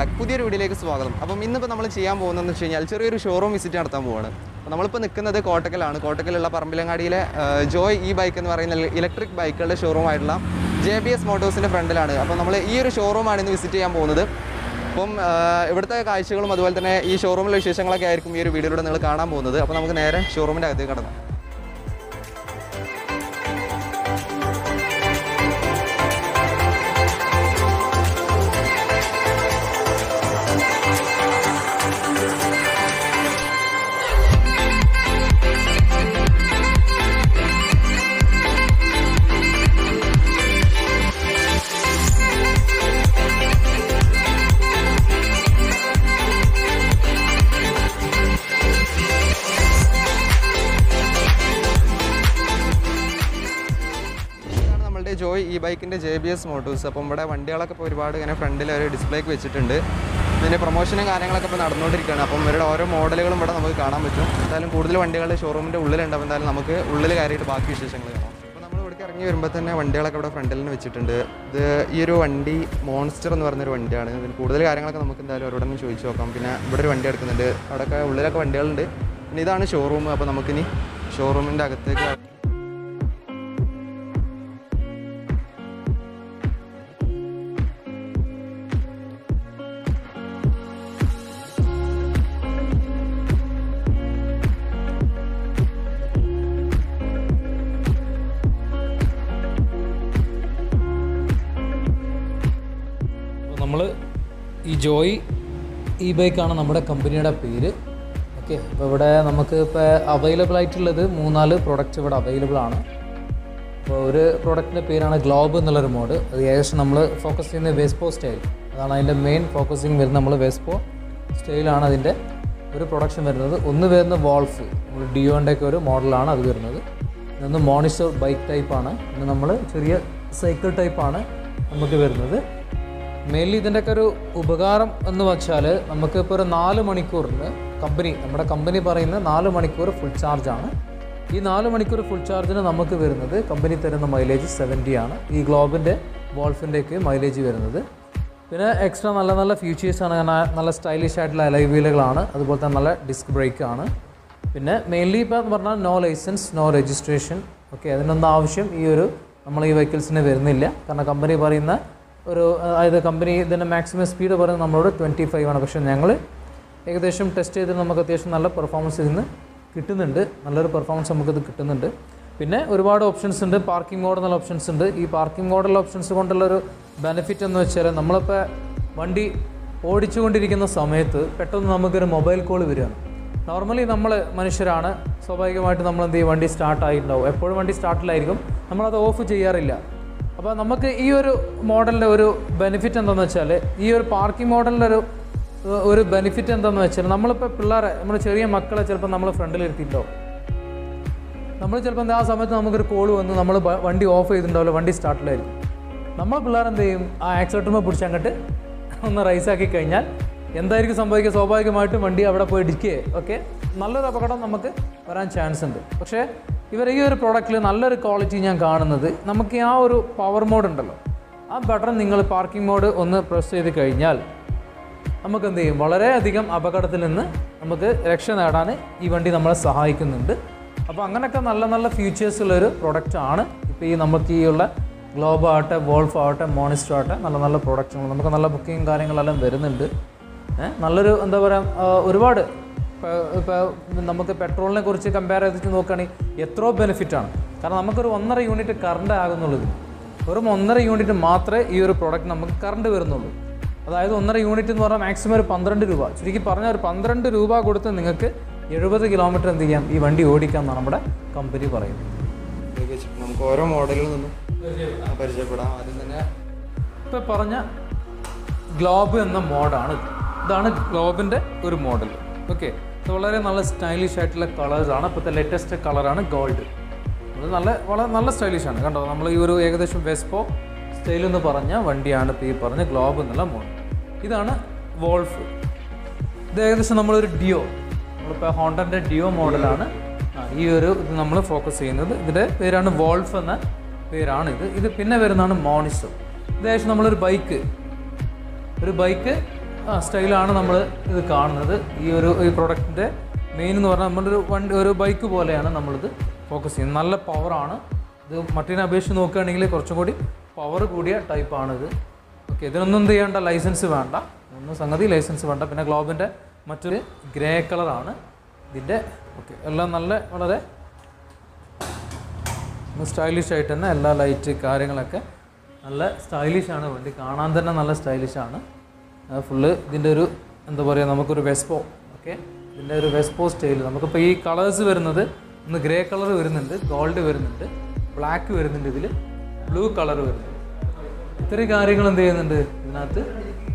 Back പുതിയൊരു വീഡിയോയിലേക്ക് സ്വാഗതം അപ്പം ഇന്നിപ്പോൾ നമ്മൾ ചെയ്യാൻ പോകുന്നതെന്ന് വെച്ച് കഴിഞ്ഞാൽ ചെറിയൊരു ഷോറൂം വിസിറ്റ് നടത്താൻ പോവാണ് അപ്പോൾ നമ്മളിപ്പോൾ നിൽക്കുന്നത് കോട്ടക്കലാണ് കോട്ടക്കലുള്ള പറമ്പിലങ്ങാടിയിലെ ആ, ജോയ് ഇ ബൈക്ക് എന്ന് പറയുന്ന ഇലക്ട്രിക് ബൈക്കുകളുടെ ഷോറൂം ആയിട്ടുള്ള ജെ ബി എസ് മോട്ടോഴ്സിൻ്റെ ഫ്രണ്ടിലാണ് അപ്പോൾ നമ്മൾ ഈ ഒരു ഷോറൂമാണ് ഇന്ന് വിസിറ്റ് ചെയ്യാൻ പോകുന്നത് അപ്പം ആ, ഇവിടുത്തെ കാഴ്ചകളും അതുപോലെ തന്നെ ഈ ഷോറൂമിലെ വിശേഷങ്ങളൊക്കെ ആയിരിക്കും ഈ ഒരു വീഡിയോയിലൂടെ നിങ്ങൾ കാണാൻ പോകുന്നത് അപ്പോൾ നമുക്ക് നേരെ ഷോറൂമിൻ്റെ അകത്തേക്ക് കടന്നു ഇതാണ് നമ്മളുടെ ജോയ് ഈ ബൈക്കിൻ്റെ ജെ ബി എസ് മോട്ടോഴ്സ് അപ്പം ഇവിടെ വണ്ടികളൊക്കെ ഇപ്പോൾ ഒരുപാട് ഇങ്ങനെ ഫ്രണ്ടിൽ ഒരു ഡിസ്പ്ലേക്ക് വെച്ചിട്ടുണ്ട് ഇതിൻ്റെ പ്രൊമോഷനും കാര്യങ്ങളൊക്കെ ഇപ്പോൾ നടന്നുകൊണ്ടിരിക്കുകയാണ് അപ്പം ഇവരുടെ ഓരോ മോഡലുകളും ഇവിടെ നമുക്ക് കാണാൻ പറ്റും എന്തായാലും കൂടുതൽ വണ്ടികൾ ഷോറൂമിൻ്റെ ഉള്ളിലുണ്ട് അപ്പോൾ എന്തായാലും നമുക്ക് ഉള്ളിൽ കയറിയിട്ട് ബാക്കി വിശേഷങ്ങൾ കാണാം അപ്പോൾ നമ്മൾ ഇവിടേക്ക് ഇറങ്ങി വരുമ്പോൾ തന്നെ വണ്ടികളൊക്കെ ഇവിടെ ഫ്രണ്ടിൽ നിന്ന് വെച്ചിട്ടുണ്ട് ഇത് ഈ ഒരു വണ്ടി മോൺസ്റ്റർ എന്ന് പറഞ്ഞൊരു വണ്ടിയാണ് ഇതിന് കൂടുതൽ കാര്യങ്ങളൊക്കെ നമുക്ക് എന്തായാലും അവരോട് തന്നെ ചോദിച്ചു നോക്കാം പിന്നെ ഇവിടെ ഒരു വണ്ടി എടുക്കുന്നുണ്ട് അവിടെയൊക്കെ ഉള്ളിലൊക്കെ വണ്ടികളുണ്ട് പിന്നെ ഇതാണ് ഷോറൂം അപ്പോൾ നമുക്കിനി ഷോറൂമിൻ്റെ അകത്തേക്ക് നമ്മൾ ഈ ജോയ് ഇ ബൈക്കാണ് നമ്മുടെ കമ്പനിയുടെ പേര് ഓക്കെ അപ്പോൾ ഇവിടെ നമുക്ക് ഇപ്പോൾ അവൈലബിൾ ആയിട്ടുള്ളത് മൂന്നാല് പ്രൊഡക്റ്റ്സ് ഇവിടെ അവൈലബിൾ ആണ് അപ്പോൾ ഒരു പ്രൊഡക്റ്റിൻ്റെ പേരാണ് ഗ്ലോബ് എന്നുള്ളൊരു മോഡ് അത് ഏകദേശം നമ്മൾ ഫോക്കസ് ചെയ്യുന്നത് വെസ്പോ സ്റ്റൈൽ അതാണ് അതിൻ്റെ മെയിൻ ഫോക്കസിങ് വരുന്നത് നമ്മൾ വെസ്പോ സ്റ്റൈലാണ് അതിൻ്റെ ഒരു പ്രൊഡക്ഷൻ വരുന്നത് ഒന്ന് വരുന്നത് വോൾഫ് നമ്മൾ ഡിയോൻ്റെ ഒക്കെ ഒരു മോഡലാണ് അത് വരുന്നത് ഇതൊന്ന് മോണിസ്റ്റർ ബൈക്ക് ടൈപ്പാണ് ഇന്ന് നമ്മൾ ചെറിയ സൈക്കിൾ ടൈപ്പാണ് നമുക്ക് വരുന്നത് മെയിൻലി ഇതിൻ്റെയൊക്കെ ഒരു ഉപകാരം എന്ന് വെച്ചാൽ നമുക്കിപ്പോൾ ഒരു നാല് മണിക്കൂറിന് കമ്പനി നമ്മുടെ കമ്പനി പറയുന്ന നാല് മണിക്കൂർ ഫുൾ ചാർജാണ് ഈ നാല് മണിക്കൂർ ഫുൾ ചാർജിന് നമുക്ക് വരുന്നത് കമ്പനി തരുന്ന മൈലേജ് സെവൻറ്റി ആണ് ഈ ഗ്ലോബിൻ്റെ വോൾഫിൻ്റെയൊക്കെ മൈലേജ് വരുന്നത് പിന്നെ എക്സ്ട്രാ നല്ല നല്ല ഫീച്ചേഴ്സാണ് കാരണം നല്ല സ്റ്റൈലിഷ് ആയിട്ടുള്ള അലൈ വീലുകളാണ് അതുപോലെ തന്നെ നല്ല ഡിസ്ക് ബ്രേക്ക് ആണ് പിന്നെ മെയിൻലി ഇപ്പോൾ എന്ന് പറഞ്ഞാൽ no licence no registration okay അതിനൊന്നും ആവശ്യം ഈ ഒരു നമ്മൾ ഈ വെഹിക്കിൾസിന് വരുന്നില്ല കാരണം കമ്പനി പറയുന്ന ഒരു അതായത് കമ്പനി ഇതിൻ്റെ മാക്സിമം സ്പീഡ് പറയുന്നത് നമ്മളോട് ട്വൻറ്റി ഫൈവ് ആണ് പക്ഷേ ഞങ്ങൾ ഏകദേശം ടെസ്റ്റ് ചെയ്ത് നമുക്ക് അത്യാവശ്യം നല്ല പെർഫോമൻസ് ഇതിന് കിട്ടുന്നുണ്ട് നല്ലൊരു പെർഫോമൻസ് നമുക്കിത് കിട്ടുന്നുണ്ട് പിന്നെ ഒരുപാട് ഓപ്ഷൻസ് ഉണ്ട് പാർക്കിംഗ് മോഡ് എന്നുള്ള ഓപ്ഷൻസ് ഉണ്ട് ഈ പാർക്കിംഗ് മോഡൽ ഓപ്ഷൻസ് കൊണ്ടുള്ളൊരു ബെനിഫിറ്റ് എന്ന് വെച്ചാൽ നമ്മളിപ്പോൾ വണ്ടി ഓടിച്ചുകൊണ്ടിരിക്കുന്ന സമയത്ത് പെട്ടെന്ന് നമുക്കൊരു മൊബൈൽ കോൾ വരികയാണ് നോർമലി നമ്മൾ മനുഷ്യരാണ് സ്വാഭാവികമായിട്ട് നമ്മൾ എന്ത് ചെയ്യും വണ്ടി സ്റ്റാർട്ട് ആയിട്ടുണ്ടാവും എപ്പോഴും വണ്ടി സ്റ്റാർട്ടിലായിരിക്കും നമ്മളത് ഓഫ് ചെയ്യാറില്ല അപ്പോൾ നമുക്ക് ഈ ഒരു മോഡലിൻ്റെ ഒരു ബെനിഫിറ്റ് എന്താണെന്ന് വെച്ചാൽ ഈ ഒരു പാർക്കിംഗ് മോഡലിൻ്റെ ഒരു ഒരു ബെനിഫിറ്റ് എന്താണെന്ന് വെച്ചാൽ നമ്മളിപ്പോൾ പിള്ളേരെ നമ്മൾ ചെറിയ മക്കളെ ചിലപ്പോൾ നമ്മൾ ഫ്രണ്ടിലിരുത്തിയിട്ടുണ്ടാവും നമ്മൾ ചിലപ്പോൾ എന്താ ആ സമയത്ത് നമുക്കൊരു കോൾ വന്ന് നമ്മൾ ബ- വണ്ടി ഓഫ് ചെയ്തിട്ടുണ്ടാവില്ല വണ്ടി സ്റ്റാർട്ടിലായിരിക്കും നമ്മൾ പിള്ളേർ എന്ത് ചെയ്യും ആ ആക്സിലേറ്ററുമ്പോൾ പിടിച്ച് അങ്ങോട്ട് ഒന്ന് റൈസാക്കി കഴിഞ്ഞാൽ എന്തായിരിക്കും സംഭവിക്കുക സ്വാഭാവികമായിട്ടും വണ്ടി അവിടെ പോയി ഇടിക്കുകയെ ഓക്കെ നല്ലൊരു അപകടം നമുക്ക് വരാൻ ചാൻസ് ഉണ്ട് പക്ഷേ ഇവർ ഈ ഒരു പ്രോഡക്റ്റിൽ നല്ലൊരു ക്വാളിറ്റി ഞാൻ കാണുന്നത് നമുക്ക് ആ ഒരു പവർ മോഡ് ഉണ്ടല്ലോ ആ ബട്ടൺ നിങ്ങൾ പാർക്കിംഗ് മോഡ് ഒന്ന് പ്രസ് ചെയ്ത് കഴിഞ്ഞാൽ നമുക്ക് എന്ത് ചെയ്യും വളരെയധികം അപകടത്തിൽ നിന്ന് നമുക്ക് രക്ഷ നേടാൻ ഈ വണ്ടി നമ്മളെ സഹായിക്കുന്നുണ്ട് അപ്പോൾ അങ്ങനെയൊക്കെ നല്ല നല്ല ഫീച്ചേഴ്സ് ഉള്ളൊരു പ്രൊഡക്റ്റ് ആണ് ഇപ്പോൾ ഈ നമുക്ക് ഈ ഉള്ള ഗ്ലോബ് ആവട്ടെ വോൾഫ് ആവട്ടെ മോണിസ്റ്റർ ആവട്ടെ നല്ല നല്ല പ്രൊഡക്റ്റുകൾ നമുക്ക് നല്ല ബുക്കിംഗ് കാര്യങ്ങളെല്ലാം വരുന്നുണ്ട് ഏ, നല്ലൊരു എന്താ പറയുക ഒരുപാട് ഇപ്പോൾ നമുക്ക് പെട്രോളിനെ കുറിച്ച് കമ്പയർ ചെയ്തിട്ട് നോക്കുകയാണെങ്കിൽ എത്രയോ ബെനിഫിറ്റാണ് കാരണം നമുക്കൊരു ഒന്നര യൂണിറ്റ് കറണ്ട് ആകുന്നുള്ളത് വെറും ഒന്നര യൂണിറ്റ് മാത്രമേ ഈ ഒരു പ്രോഡക്റ്റ് നമുക്ക് കറണ്ട് വരുന്നുള്ളൂ അതായത് ഒന്നര യൂണിറ്റ് എന്ന് പറഞ്ഞാൽ മാക്സിമം ഒരു പന്ത്രണ്ട് രൂപ ചുരുക്കി പറഞ്ഞാൽ ഒരു പന്ത്രണ്ട് രൂപ കൊടുത്ത് നിങ്ങൾക്ക് എഴുപത് കിലോമീറ്റർ എന്ത് ചെയ്യാം ഈ വണ്ടി ഓടിക്കാം എന്നാണ് നമ്മുടെ കമ്പനി പറയുന്നത് ഇതിലേക്ക് വെച്ചിട്ട് നമുക്ക് ഓരോ മോഡലിൽ നിന്നും പരിചയപ്പെടാം ആദ്യം തന്നെ ഇപ്പോൾ പറഞ്ഞ ഗ്ലോബ് എന്ന മോഡാണ് ഇത്. ഇതാണ് ഗ്ലോബിൻ്റെ ഒരു മോഡൽ ഓക്കെ ഇത് വളരെ നല്ല സ്റ്റൈലിഷ് ആയിട്ടുള്ള കളേഴ്സാണ് ഇപ്പോഴത്തെ ലേറ്റസ്റ്റ് കളറാണ് ഗോൾഡ് അത് നല്ല വളരെ നല്ല സ്റ്റൈലിഷ് ആണ് കണ്ടോ നമ്മൾ ഈ ഒരു ഏകദേശം വെസ്പോ സ്റ്റൈൽ എന്ന് പറഞ്ഞ വണ്ടിയാണ് ഇപ്പോൾ ഈ പറഞ്ഞ ഗ്ലോബ് എന്നുള്ള മോഡൽ ഇതാണ് വോൾഫ് ഇത് ഏകദേശം നമ്മളൊരു ഡിയോ നമ്മളിപ്പോൾ ഹോണ്ടൻ്റെ ഡിയോ മോഡലാണ് ആ, ഈ ഒരു ഇത് നമ്മൾ ഫോക്കസ് ചെയ്യുന്നത് ഇതിൻ്റെ പേരാണ് വോൾഫ് എന്ന പേരാണ് ഇത് ഇത് പിന്നെ വരുന്നതാണ് മോണിസോ ഇത് ഏകദേശം നമ്മളൊരു ബൈക്ക് ഒരു ബൈക്ക് സ്റ്റൈലാണ് നമ്മൾ ഇത് കാണുന്നത് ഈ ഒരു ഈ പ്രൊഡക്റ്റിൻ്റെ മെയിൻ എന്ന് പറഞ്ഞാൽ നമ്മുടെ ഒരു വണ്ടി ഒരു ബൈക്ക് പോലെയാണ് നമ്മളിത് ഫോക്കസ് ചെയ്യുന്നത് നല്ല പവറാണ് ഇത് മറ്റിനെ അപേക്ഷിച്ച് നോക്കുകയാണെങ്കിൽ കുറച്ചും കൂടി പവർ കൂടിയ ടൈപ്പാണിത് ഓക്കെ ഇതിനൊന്നും എന്ത് ചെയ്യേണ്ട ലൈസൻസ് വേണ്ട ഒന്നും സംഗതി ലൈസൻസ് വേണ്ട പിന്നെ ഗ്ലോബിൻ്റെ മറ്റൊരു ഗ്രേ കളറാണ് ഇതിൻ്റെ ഓക്കെ എല്ലാം നല്ല വളരെ സ്റ്റൈലിഷ് ആയിട്ട് തന്നെ എല്ലാ ലൈറ്റ് കാര്യങ്ങളൊക്കെ നല്ല സ്റ്റൈലിഷാണ് വണ്ടി കാണാൻ തന്നെ നല്ല സ്റ്റൈലിഷാണ് ഫുള്ള് ഇതിൻ്റെ ഒരു എന്താ പറയുക നമുക്കൊരു വെസ്പോ ഓക്കെ ഇതിൻ്റെ ഒരു വെസ്പോ സ്റ്റൈൽ നമുക്കിപ്പോൾ ഈ കളേഴ്സ് വരുന്നത് ഒന്ന് ഗ്രേ കളർ വരുന്നുണ്ട് ഗോൾഡ് വരുന്നുണ്ട് ബ്ലാക്ക് വരുന്നുണ്ട് ഇതിൽ ബ്ലൂ കളർ വരുന്നുണ്ട് ഇത്രയും കാര്യങ്ങൾ എന്ത് ചെയ്യുന്നുണ്ട് ഇതിനകത്ത്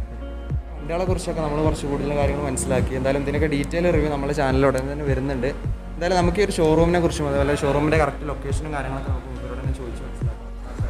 വണ്ടികളെ കുറിച്ചൊക്കെ നമ്മൾ കുറച്ച് കൂടുതൽ കാര്യങ്ങൾ മനസ്സിലാക്കി എന്തായാലും ഇതിനൊക്കെ ഡീറ്റെയിൽ റിവ്യൂ നമ്മുടെ ചാനലിൽ ഉടനെ തന്നെ വരുന്നുണ്ട് എന്തായാലും നമുക്ക് ഈ ഒരു ഷോറൂമിനെ കുറിച്ചും അതുപോലെ ഷോറൂമിൻ്റെ കറക്റ്റ് ലൊക്കേഷനും കാര്യങ്ങളൊക്കെ നമുക്ക് ഇവരോട് തന്നെ ചോദിച്ച് മനസ്സിലാക്കാം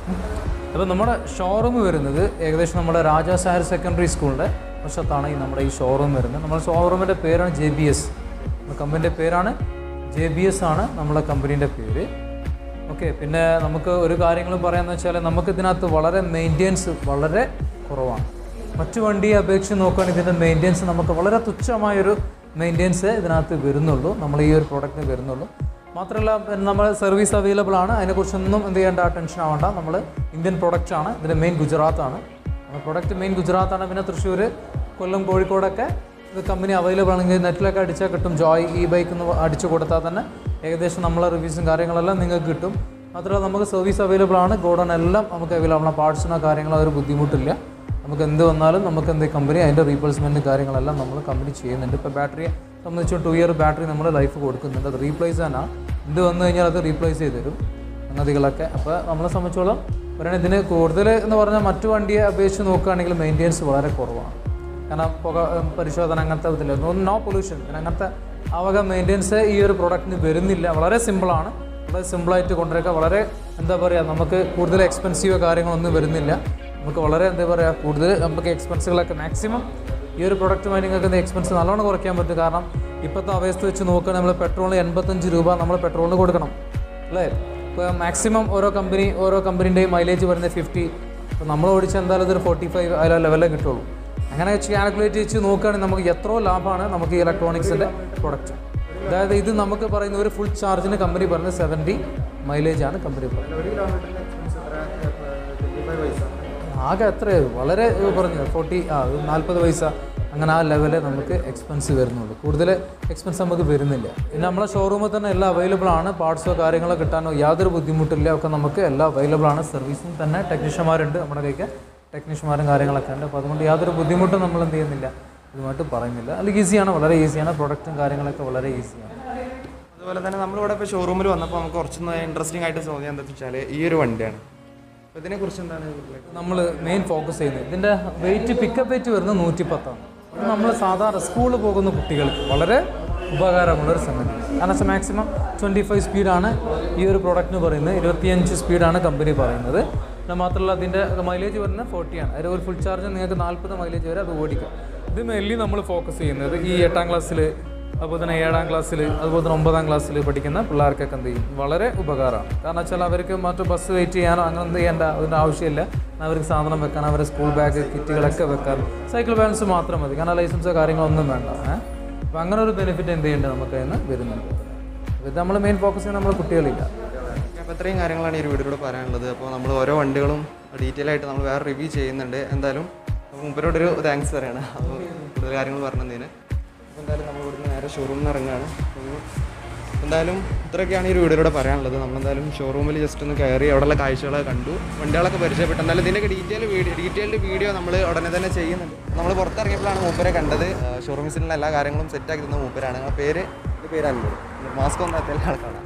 അപ്പോൾ നമ്മുടെ ഷോറൂം വരുന്നത് ഏകദേശം നമ്മുടെ രാജാസ് ഹയർ സെക്കൻഡറി സ്കൂളിൻ്റെ വശത്താണ് ഈ നമ്മുടെ ഈ ഷോറൂം വരുന്നത് നമ്മുടെ ഷോറൂമിൻ്റെ പേരാണ് ജെ ബി എസ് കമ്പനീൻ്റെ പേരാണ് ജെ ബി എസ് ആണ് നമ്മളെ കമ്പനീൻ്റെ പേര് ഓക്കെ പിന്നെ നമുക്ക് ഒരു കാര്യങ്ങളും പറയാമെന്ന് വെച്ചാൽ നമുക്ക് ഇതിനകത്ത് വളരെ മെയിൻ്റെനൻസ് വളരെ കുറവാണ് മറ്റു വണ്ടിയെ അപേക്ഷിച്ച് നോക്കുകയാണെങ്കിൽ ഇതിൻ്റെ മെയിൻ്റെനൻസ് നമുക്ക് വളരെ തുച്ഛമായൊരു മെയിൻ്റെനൻസ് ഇതിനകത്ത് വരുന്നുള്ളൂ നമ്മൾ ഈ ഒരു പ്രോഡക്റ്റിന് വരുന്നുള്ളൂ മാത്രമല്ല നമ്മൾ സർവീസ് അവൈലബിൾ ആണ് അതിനെക്കുറിച്ചൊന്നും എന്ത് ചെയ്യേണ്ട ടെൻഷൻ ആവണ്ട നമ്മൾ ഇന്ത്യൻ പ്രൊഡക്റ്റ് ആണ് ഇതിൻ്റെ മെയിൻ ഗുജറാത്താണ് നമ്മുടെ പ്രൊഡക്റ്റ് മെയിൻ ഗുജറാത്താണ് പിന്നെ തൃശ്ശൂർ കൊല്ലം കോഴിക്കോടൊക്കെ ഇത് കമ്പനി അവൈലബിൾ ആണെങ്കിൽ നെറ്റിലൊക്കെ അടിച്ചാൽ കിട്ടും ജോയ് ഈ ബൈക്ക് എന്ന് അടിച്ചു കൊടുത്താൽ തന്നെ ഏകദേശം നമ്മളെ റിവ്യൂസും കാര്യങ്ങളെല്ലാം നിങ്ങൾക്ക് കിട്ടും മാത്രമല്ല നമുക്ക് സർവീസ് അവൈലബിൾ ആണ് ഗോഡൺ എല്ലാം നമുക്ക് അവൈലബിൾ ആണ് പാർട്സിനോ കാര്യങ്ങളോ ഒരു ബുദ്ധിമുട്ടില്ല നമുക്ക് എന്ത് വന്നാലും നമുക്ക് എന്ത് കമ്പനി അതിൻ്റെ റീപ്ലേസ്മെൻറ്റ് കാര്യങ്ങളെല്ലാം നമ്മൾ കമ്പനി ചെയ്യുന്നുണ്ട് ഇപ്പോൾ ബാറ്ററിയെ സംബന്ധിച്ച് ടു ഇയർ ബാറ്ററി നമ്മൾ ലൈഫ് കൊടുക്കുന്നുണ്ട് അത് റീപ്ലേസ് തന്നെ എന്ത് വന്നു കഴിഞ്ഞാൽ അത് റീപ്ലേസ് ചെയ്ത് തരും സംഗതികളൊക്കെ അപ്പോൾ നമ്മളെ സംബന്ധിച്ചോളം പറയുന്നത് ഇതിന് കൂടുതൽ എന്ന് പറഞ്ഞാൽ മറ്റു വണ്ടിയെ അപേക്ഷിച്ച് നോക്കുകയാണെങ്കിൽ മെയിൻ്റെനൻസ് വളരെ കുറവാണ് കാരണം പുക ഉം, പരിശോധന അങ്ങനത്തെ ഇതില്ല നോ പൊല്യൂഷൻ അങ്ങനത്തെ ആ വക മെയിൻ്റെനൻസ് ഈ ഒരു പ്രോഡക്റ്റിന് വരുന്നില്ല വളരെ സിമ്പിളാണ് വളരെ സിമ്പിളായിട്ട് കൊണ്ടുവരിക വളരെ എന്താ പറയുക നമുക്ക് കൂടുതൽ എക്സ്പെൻസീവ് കാര്യങ്ങളൊന്നും വരുന്നില്ല നമുക്ക് വളരെ എന്താ പറയുക കൂടുതൽ നമുക്ക് എക്സ്പെൻസുകളൊക്കെ മാക്സിമം ഈ ഒരു പ്രൊഡക്റ്റുമായി നിങ്ങൾക്ക് എക്സ്പെൻസ് നല്ലോണം കുറയ്ക്കാൻ പറ്റും കാരണം ഇപ്പോഴത്തെ അവസ്ഥ വെച്ച് നോക്കുകയാണെങ്കിൽ നമ്മൾ പെട്രോളിന് എൺപത്തഞ്ച് രൂപ നമ്മൾ പെട്രോളിന് കൊടുക്കണം അല്ലേ ഇപ്പോൾ മാക്സിമം ഓരോ കമ്പനി ഓരോ കമ്പനീൻ്റെയും മൈലേജ് വരുന്നത് ഫിഫ്റ്റി ഇപ്പോൾ നമ്മൾ ഓടിച്ച എന്തായാലും ഇതൊരു ഫോർട്ടി ഫൈവ് അതിലെ ലെവലേ കിട്ടുള്ളൂ അങ്ങനെ വെച്ച് കാൽക്കുലേറ്റ് വെച്ച് നോക്കുകയാണെങ്കിൽ നമുക്ക് എത്രയോ ലാഭമാണ് നമുക്ക് ഈ ഇലക്ട്രോണിക്സിൻ്റെ പ്രൊഡക്റ്റ് അതായത് ഇത് നമുക്ക് പറയുന്ന ഒരു ഫുൾ ചാർജിന് കമ്പനി പറയുന്നത് സെവൻറ്റി മൈലേജ് ആണ് കമ്പനി പറയുന്നത് ഒരു കിലോമീറ്ററിന് എക്സ്പെൻസ് എത്ര ട്വൻറ്റി ഫൈവ് പൈസ ആകെ അത്രയേ വളരെ പറഞ്ഞു ഫോർട്ടി ആ നാൽപ്പത് പൈസ അങ്ങനെ ആ ലെവല് നമുക്ക് എക്സ്പെൻസ് വരുന്നുള്ളൂ കൂടുതൽ എക്സ്പെൻസ് നമുക്ക് വരുന്നില്ല പിന്നെ നമ്മളെ ഷോറൂമിൽ തന്നെ എല്ലാം അവൈലബിൾ ആണ് പാർട്സോ കാര്യങ്ങളോ കിട്ടാനോ യാതൊരു ബുദ്ധിമുട്ടില്ല ഒക്കെ നമുക്ക് എല്ലാം അവൈലബിൾ ആണ് സർവീസും തന്നെ ടെക്നീഷ്യന്മാരുണ്ട് നമ്മുടെ കൈക്ക് ടെക്നീഷ്യന്മാരും കാര്യങ്ങളൊക്കെ ഉണ്ട് അപ്പോൾ അതുകൊണ്ട് യാതൊരു ബുദ്ധിമുട്ടും നമ്മൾ എന്ത് ചെയ്യുന്നില്ല ഇതുമായിട്ട് പറയുന്നില്ല അല്ലെങ്കിൽ ഈസിയാണ് വളരെ ഈസിയാണ് പ്രൊഡക്റ്റും കാര്യങ്ങളൊക്കെ വളരെ ഈസിയാണ് അതുപോലെ തന്നെ നമ്മളിവിടെ ഇപ്പോൾ ഷോറൂമിൽ വന്നപ്പോൾ നമുക്ക് കുറച്ചൊന്ന് ഇൻട്രസ്റ്റിംഗ് ആയിട്ട് തോന്നിയത് എന്താ വെച്ചാൽ ഈ ഒരു വണ്ടിയാണ് അപ്പോൾ ഇതിനെക്കുറിച്ച് എന്താണ് ഇതിലേക്ക്? നമ്മൾ മെയിൻ ഫോക്കസ് ചെയ്യുന്നത് ഇതിൻ്റെ വെയിറ്റ് പിക്കപ്പ് വെയിറ്റ് വരുന്നത് നൂറ്റി പത്താണ് ഇത് നമ്മൾ സാധാരണ സ്കൂളിൽ പോകുന്ന കുട്ടികൾക്ക് വളരെ ഉപകാരമുള്ളൊരു സംഗതി കാരണം വെച്ചാൽ മാക്സിമം ട്വൻറ്റി ഫൈവ് സ്പീഡാണ് ഈ ഒരു പ്രോഡക്റ്റിന് പറയുന്നത് ഇരുപത്തിയഞ്ച് സ്പീഡാണ് കമ്പനി പറയുന്നത് പിന്നെ മാത്രമല്ല അതിൻ്റെ മൈലേജ് വരുന്നത് ഫോർട്ടിയാണ് അതിൽ ഒരു ഫുൾ ചാർജ് നിങ്ങൾക്ക് നാൽപ്പത് മൈലേജ് വരെ അത് ഓടിക്കാം ഇത് മെയിൻലി നമ്മൾ ഫോക്കസ് ചെയ്യുന്നത് ഈ എട്ടാം ക്ലാസ്സിൽ അതുപോലെ തന്നെ ഏഴാം ക്ലാസ്സിൽ അതുപോലെ തന്നെ ഒമ്പതാം ക്ലാസ്സിൽ പഠിക്കുന്ന പിള്ളേർക്കൊക്കെ എന്ത് ചെയ്യും വളരെ ഉപകാരമാണ് കാരണം വെച്ചാൽ അവർക്ക് മറ്റു ബസ് വെയിറ്റ് ചെയ്യാനോ അങ്ങനെ എന്ത് ചെയ്യേണ്ട അതിൻ്റെ ആവശ്യമില്ല അവർക്ക് സാധനം വെക്കാൻ അവരെ സ്കൂൾ ബാഗ് കിറ്റുകളൊക്കെ വെക്കാൻ സൈക്കിൾ ബാലൻസ് മാത്രം മതി കാരണം ലൈസൻസോ കാര്യങ്ങളൊന്നും വേണ്ട ഏഹ് അപ്പോൾ അങ്ങനെ ഒരു ബെനിഫിറ്റ് എന്ത് ചെയ്യേണ്ടത് നമുക്ക് അതിന് വരുന്നുണ്ട് അപ്പോൾ ഇത് നമ്മൾ മെയിൻ ഫോക്കസ് ചെയ്യുന്ന നമ്മുടെ കുട്ടികളില്ല അപ്പോൾ ഇത്രയും കാര്യങ്ങളാണ് ഈ ഒരു വീഡിയോയിലൂടെ പറയാനുള്ളത് അപ്പോൾ നമ്മൾ ഓരോ വണ്ടികളും ഡീറ്റെയിൽ ആയിട്ട് നമ്മൾ വേറെ റിവ്യൂ ചെയ്യുന്നുണ്ട് എന്തായാലും അപ്പോൾ മുമ്പരോടൊരു താങ്ക്സ് പറയണം അപ്പോൾ കൂടുതൽ കാര്യങ്ങൾ പറഞ്ഞതിന് അപ്പോൾ എന്തായാലും നമ്മൾ ഇവിടുന്ന് നേരെ ഷോറൂമിൽ നിന്ന് ഇറങ്ങുകയാണ് അപ്പോൾ എന്തായാലും ഇത്രയൊക്കെയാണ് ഈ ഒരു വീഡിയോയിലൂടെ പറയാനുള്ളത് നമ്മളെന്തായാലും ഷോറൂമിൽ ജസ്റ്റ് ഒന്ന് കയറി അവിടെയുള്ള കാഴ്ചകളൊക്കെ കണ്ടു വണ്ടികളൊക്കെ പരിചയപ്പെട്ടു എന്തായാലും ഇതിൻ്റെയൊക്കെ ഡീറ്റെയിൽ വീഡിയോ ഡീറ്റെയിൽഡ് വീഡിയോ നമ്മൾ ഉടനെ തന്നെ ചെയ്യുന്നുണ്ട് നമ്മൾ പുറത്തിറങ്ങിയപ്പോഴാണ് മൂപ്പരെ കണ്ടത് ഷോറൂമിസിലുള്ള എല്ലാ കാര്യങ്ങളും സെറ്റാക്കി തന്ന മൂപ്പരാണ് ആ പേര് പേര് അൻപത് മാസ്ക് ഒന്നും എത്തിയ ആൾക്കാണ്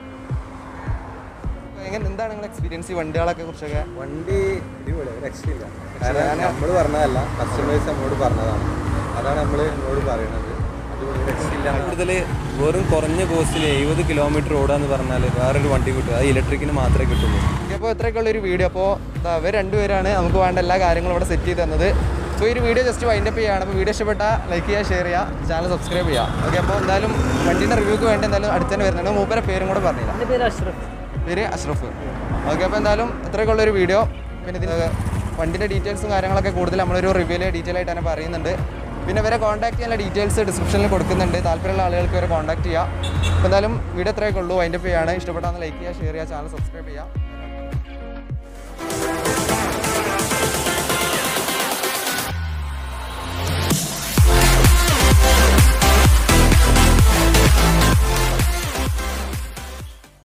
അപ്പൊ എങ്ങനെ എന്താണ് നിങ്ങളുടെ എക്സ്പീരിയൻസ് ഈ വണ്ടികളൊക്കെ കുറിച്ചൊക്കെ വണ്ടി അടിപൊളി ഒരു രക്ഷയില്ല കാരണം നമ്മൾ പറഞ്ഞതല്ല കസ്റ്റമേഴ്സ് നമ്മളോട് പറഞ്ഞതാണ് അതാണ് നമ്മൾ നമ്മളോട് പറയുന്നത് അടിപൊളി ഒരു രക്ഷയില്ല കൂടുതൽ വെറും കുറഞ്ഞ കോസ്റ്റിൽ എഴുപത് കിലോമീറ്റർ ഓടാന്ന് പറഞ്ഞാൽ വേറൊരു വണ്ടി കിട്ടും അത് ഇലക്ട്രിക്കിന് മാത്രമേ കിട്ടുള്ളൂ അപ്പോൾ ഇത്രയൊക്കെയുള്ള ഒരു വീഡിയോ അപ്പോൾ അവർ രണ്ടുപേരാണ് നമുക്ക് വേണ്ട എല്ലാ കാര്യങ്ങളും ഇവിടെ സെറ്റ് ചെയ്ത് തന്നത് അപ്പോൾ ഈ ഒരു വീഡിയോ ജസ്റ്റ് വൈൻഡപ്പ് ചെയ്യുകയാണ് അപ്പോൾ വീഡിയോ ഇഷ്ടപ്പെട്ടാൽ ലൈക്ക് ചെയ്യുക ഷെയർ ചെയ്യുക ചാനൽ സബ്സ്ക്രൈബ് ചെയ്യുക ഓക്കെ അപ്പോൾ എന്തായാലും വണ്ടീൻ്റെ റിവ്യൂക്ക് വേണ്ടി എന്തായാലും അടുത്ത് തന്നെ വരുന്നുണ്ട് മൂപ്പരെ പേരും കൂടെ പറഞ്ഞില്ല എൻ്റെ പേര് അഷ്റഫ് പേര് അഷ്റഫ് ഓക്കെ അപ്പോൾ എന്തായാലും ഇത്രയൊക്കെയുള്ള ഒരു വീഡിയോ പിന്നെ ഇതിന് വണ്ടിൻ്റെ ഡീറ്റെയിൽസും കാര്യങ്ങളൊക്കെ കൂടുതൽ നമ്മളൊരു റിവ്യൂല് ഡീറ്റെയിൽ ആയിട്ട് തന്നെ പറയുന്നുണ്ട് പിന്നെ ഇവരെ കോൺടാക്ട് ചെയ്യാനുള്ള ഡീറ്റെയിൽസ് ഡിസ്ക്രിപ്ഷനിൽ കൊടുക്കുന്നുണ്ട് താല്പര്യമുള്ള ആളുകൾക്ക് ഇവരെ കോൺടാക്ട് ചെയ്യാം അപ്പോൾ എന്തായാലും വീഡിയോ ഇത്രയൊക്കെ ഉള്ളൂ അതിൻ്റെ പേയാണ് ഇഷ്ടപ്പെട്ടാൽ ലൈക്ക് ചെയ്യുക ഷെയർ ചെയ്യുക ചാനൽ സബ്സ്ക്രൈബ് ചെയ്യുക